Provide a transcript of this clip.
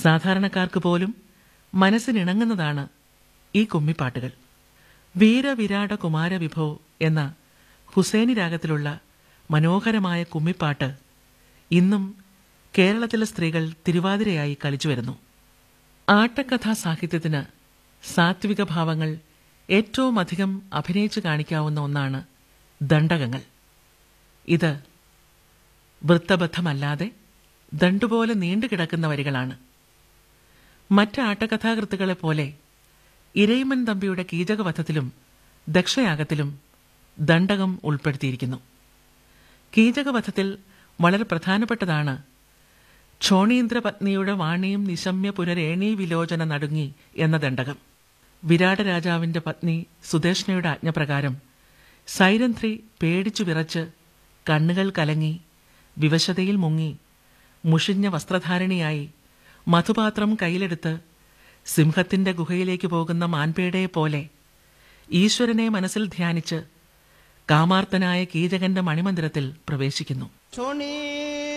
സാധാരണക്കാർക്ക് പോലും മനസ്സിനിണങ്ങുന്നതാണ് ഈ കുമ്മിപ്പാട്ടുകൾ വീരവിരാട കുമാരവിഭോ എന്ന ഹുസൈനി രാഗത്തിലുള്ള മനോഹരമായ കുമ്മിപ്പാട്ട് ഇന്നും കേരളത്തിലെ സ്ത്രീകൾ തിരുവാതിരയായി കളിച്ചു വരുന്നു ആട്ടക്കഥാ സാഹിത്യത്തിന് സാത്വിക ഭാവങ്ങൾ ഏറ്റവും അധികം അഭിനയിച്ചു കാണിക്കാവുന്ന ഒന്നാണ് ദണ്ഡകങ്ങൾ ഇത് വൃത്തബദ്ധമല്ലാതെ ദണ്ടുപോലെ നീണ്ടുകിടക്കുന്ന വരികളാണ് മറ്റ് ആട്ടകഥാകൃത്തുക്കളെ പോലെ ഇരയിമൻ തമ്പിയുടെ കീചകവധത്തിലും ദക്ഷയാഗത്തിലും ദണ്ഡകം ഉൾപ്പെടുത്തിയിരിക്കുന്നു കീചകവധത്തിൽ വളരെ പ്രധാനപ്പെട്ടതാണ് ക്ഷോണീന്ദ്ര പത്നിയുടെ വാണിയും നിശമ്യ പുനരേണീ വിലോചന നടുങ്ങി എന്ന ദണ്ഡകം വിരാട രാജാവിന്റെ പത്നി സുദേഷ്ണയുടെ ആജ്ഞപ്രകാരം സൈരന്ധ്രി പേടിച്ചു വിറച്ച് കണ്ണുകൾ കലങ്ങി വിവശതയിൽ മുങ്ങി മുഷിഞ്ഞ വസ്ത്രധാരണിയായി മധുപാത്രം കയ്യിലെടുത്ത് സിംഹത്തിന്റെ ഗുഹയിലേക്ക് പോകുന്ന മാൻപേടയെ പോലെ ഈശ്വരനെ മനസ്സിൽ ധ്യാനിച്ച് കാമാർത്തനായ കീചകന്റെ മണിമന്ദിരത്തിൽ പ്രവേശിക്കുന്നു ക്ഷോണീ